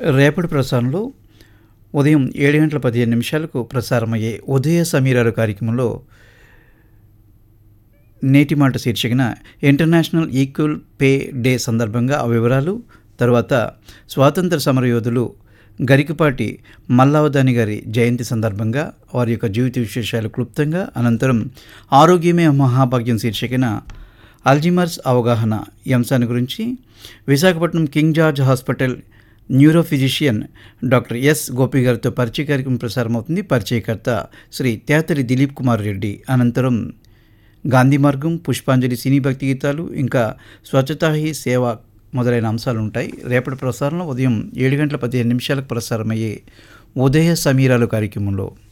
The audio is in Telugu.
రేపటి ప్రసారంలో ఉదయం ఏడు గంటల పదిహేను నిమిషాలకు ప్రసారమయ్యే ఉదయ సమీరాలు కార్యక్రమంలో నేటి మాట శీర్షికన ఇంటర్నేషనల్ ఈక్వల్ పే డే సందర్భంగా ఆ వివరాలు తర్వాత స్వాతంత్ర సమరయోధులు గరికపాటి మల్లావదాని గారి జయంతి సందర్భంగా వారి యొక్క జీవిత విశేషాలు క్లుప్తంగా అనంతరం ఆరోగ్యమే మహాభాగ్యం శీర్షికన అల్జిమర్స్ అవగాహన ఈ అంశాన్ని గురించి Visakhapatnam King George hospital neuro physician doctor S Gopi గారితో పరిచయ కార్యక్రమం ప్రసారమవుతుంది పరిచయకర్త శ్రీ తేతరి దిలీప్ కుమార్ రెడ్డి అనంతరం గాంధీ మార్గం పుష్పాంజలి సినీ భక్తి గీతాలు ఇంకా స్వచ్ఛతా హీ సేవ మొదలైన అంశాలు ఉంటాయి రేపటి ప్రసారంలో ఉదయం ఏడు గంటల పదిహేను నిమిషాలకు ప్రసారమయ్యే ఉదయ సమీరాలు కార్యక్రమంలో